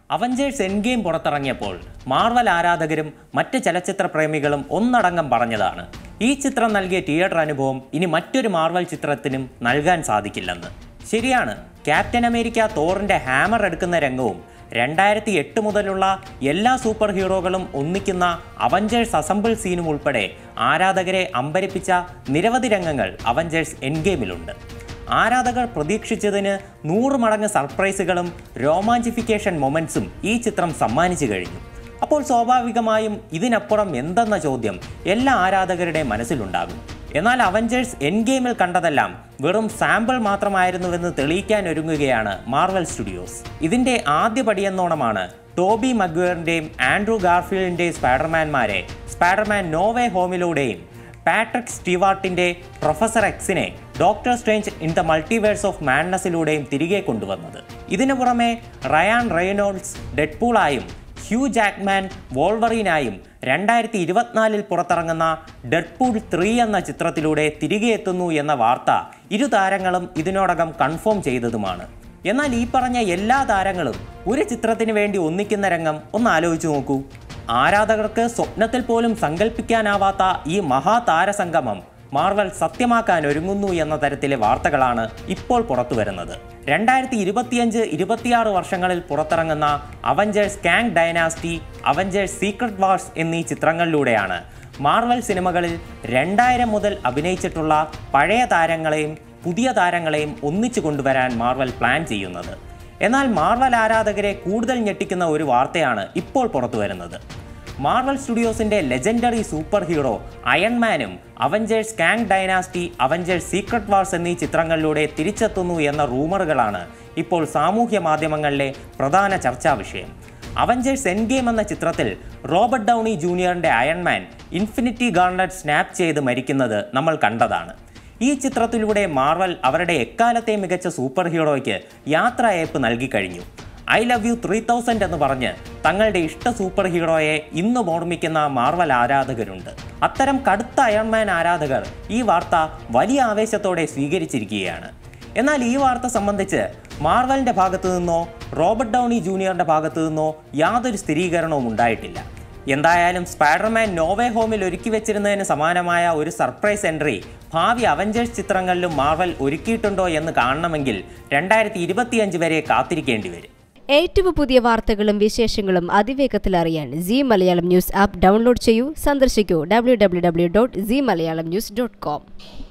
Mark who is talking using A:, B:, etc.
A: Avengers Endgame പുറത്തിറങ്ങിയപ്പോൾ Marvel ആരാധകരും മറ്റ് ചലച്ചിത്ര പ്രേമികളും ഒന്നടങ്കം പറഞ്ഞതാണ് ഈ ചിത്രം നൽകിയ തിയേറ്റർ അനുഭവം ഇനി മറ്റൊരു മാർവൽ ചിത്രത്തിനും നൽകാൻ സാധിക്കില്ലെന്ന് ശരിയാണ് ക്യാപ്റ്റൻ അമേരിക്ക തോറിന്റെ ഹാമർ എടുക്കുന്ന രംഗവും രണ്ടായിരത്തി എട്ട് മുതലുള്ള എല്ലാ സൂപ്പർ ഹീറോകളും ഒന്നിക്കുന്ന അവഞ്ചേഴ്സ് അസംബിൾ സീനും ഉൾപ്പെടെ ആരാധകരെ അമ്പരിപ്പിച്ച നിരവധി രംഗങ്ങൾ അവഞ്ചേഴ്സ് എൻ ഗെയിമിലുണ്ട് ആരാധകർ പ്രതീക്ഷിച്ചതിന് നൂറ് മടങ്ങ് സർപ്രൈസുകളും രോമാഞ്ചിഫിക്കേഷൻ മൊമെന്റ്സും ഈ ചിത്രം സമ്മാനിച്ചു കഴിഞ്ഞു അപ്പോൾ സ്വാഭാവികമായും ഇതിനപ്പുറം എന്തെന്ന ചോദ്യം എല്ലാ ആരാധകരുടെയും മനസ്സിലുണ്ടാകും എന്നാൽ അവഞ്ചേഴ്സ് എൻ ഗെയിമിൽ കണ്ടതെല്ലാം വെറും സാമ്പിൾ മാത്രമായിരുന്നുവെന്ന് തെളിയിക്കാൻ ഒരുങ്ങുകയാണ് മാർവൽ സ്റ്റുഡിയോസ് ഇതിന്റെ ആദ്യ പടിയെന്നോണമാണ് ടോബി മഗ്വേറിന്റെയും ആൻഡ്രൂ ഗാർഫീൽഡിന്റെയും സ്പൈഡർമാൻമാരെ സ്പൈഡർമാൻ നോവേ ഹോമിലൂടെയും പാട്രിക് സ്റ്റീവാർട്ടിന്റെ പ്രൊഫസർ എക്സിനെ Doctor Strange in the Multiverse of മാഡ്നസിലൂടെയും തിരികെ കൊണ്ടുവന്നത് ഇതിനു പുറമെ റയാൻ റെയ്നോൾഡ്സ് ഡെഡ്പൂളായും ഹ്യൂ ജാക്മാൻ വോൾവറീനായും രണ്ടായിരത്തി ഇരുപത്തിനാലിൽ പുറത്തിറങ്ങുന്ന ഡെഡ്പൂൾ ത്രീ എന്ന ചിത്രത്തിലൂടെ തിരികെ എത്തുന്നു എന്ന വാർത്ത ഇരു താരങ്ങളും ഇതിനോടകം കൺഫേം ചെയ്തതുമാണ് എന്നാൽ ഈ പറഞ്ഞ എല്ലാ താരങ്ങളും ഒരു ചിത്രത്തിന് വേണ്ടി ഒന്നിക്കുന്ന രംഗം ഒന്ന് ആലോചിച്ചു നോക്കൂ ആരാധകർക്ക് സ്വപ്നത്തിൽ പോലും സങ്കല്പിക്കാനാവാത്ത ഈ മഹാതാരസംഗമം മാർവൽ സത്യമാക്കാൻ ഒരുങ്ങുന്നു എന്ന തരത്തിലെ വാർത്തകളാണ് ഇപ്പോൾ പുറത്തു വരുന്നത് രണ്ടായിരത്തി ഇരുപത്തിയഞ്ച് ഇരുപത്തിയാറ് വർഷങ്ങളിൽ പുറത്തിറങ്ങുന്ന Avengers Kang Dynasty Avengers Secret Wars എന്നീ ചിത്രങ്ങളിലൂടെയാണ് മാർവൽ സിനിമകളിൽ രണ്ടായിരം മുതൽ അഭിനയിച്ചിട്ടുള്ള പഴയ താരങ്ങളെയും പുതിയ താരങ്ങളെയും ഒന്നിച്ചു കൊണ്ടുവരാൻ മാർവൽ പ്ലാൻ ചെയ്യുന്നത് എന്നാൽ മാർവൽ ആരാധകരെ കൂടുതൽ ഞെട്ടിക്കുന്ന ഒരു വാർത്തയാണ് ഇപ്പോൾ പുറത്തു വരുന്നത് മാർവൽ സ്റ്റുഡിയോസിന്റെ ലെജൻഡറി സൂപ്പർ ഹീറോ അയൺമാനും Avengers Kang Dynasty Avengers Secret Wars എന്നീ ചിത്രങ്ങളിലൂടെ തിരിച്ചെത്തുന്നു എന്ന റൂമറുകളാണ് ഇപ്പോൾ സാമൂഹ്യ മാധ്യമങ്ങളിലെ പ്രധാന ചർച്ചാ വിഷയം അവഞ്ചേഴ്സ് എൻ ഗെയിം എന്ന ചിത്രത്തിൽ റോബർട്ട് ഡൗണി ജൂനിയറിന്റെ അയൺമാൻ ഇൻഫിനിറ്റി ഗാർണറ്റ് സ്നാപ്പ് ചെയ്ത് മരിക്കുന്നത് നമ്മൾ കണ്ടതാണ് ഈ ചിത്രത്തിലൂടെ മാർവൽ അവരുടെ എക്കാലത്തെ മികച്ച സൂപ്പർ ഹീറോയ്ക്ക് യാത്രയയപ്പ് നൽകി കഴിഞ്ഞു I love you three thousand എന്ന് പറഞ്ഞ് തങ്ങളുടെ ഇഷ്ട സൂപ്പർ ഹീറോയെ ഇന്നും ഓർമ്മിക്കുന്ന മാർവൽ ആരാധകരുണ്ട് അത്തരം കടുത്ത അയൺമാൻ ആരാധകർ ഈ വാർത്ത വലിയ ആവേശത്തോടെ സ്വീകരിച്ചിരിക്കുകയാണ് എന്നാൽ ഈ വാർത്ത സംബന്ധിച്ച് മാർവലിന്റെ ഭാഗത്തു നിന്നോ റോബർട്ട് ഡൗണി ജൂനിയറിന്റെ ഭാഗത്തു നിന്നോ യാതൊരു സ്ഥിരീകരണവും ഉണ്ടായിട്ടില്ല എന്തായാലും സ്പൈഡർമാൻ നോവേ ഹോമിൽ ഒരുക്കി വെച്ചിരുന്നതിന് സമാനമായ ഒരു സർപ്രൈസ് എൻട്രി ഭാവി അവഞ്ചേഴ്സ് ചിത്രങ്ങളിലും മാർവൽ ഒരുക്കിയിട്ടുണ്ടോ എന്ന് കാണണമെങ്കിൽ രണ്ടായിരത്തി ഇരുപത്തിയഞ്ച് വരെ കാത്തിരിക്കേണ്ടി വരും
B: ഏറ്റവും പുതിയ വാർത്തകളും വിശേഷങ്ങളും അതിവേഗത്തിൽ അറിയാൻ Zee Malayalam news app download ചെയ്യൂ സന്ദർശിക്കൂ W W W dot Zee Malayalam news dot com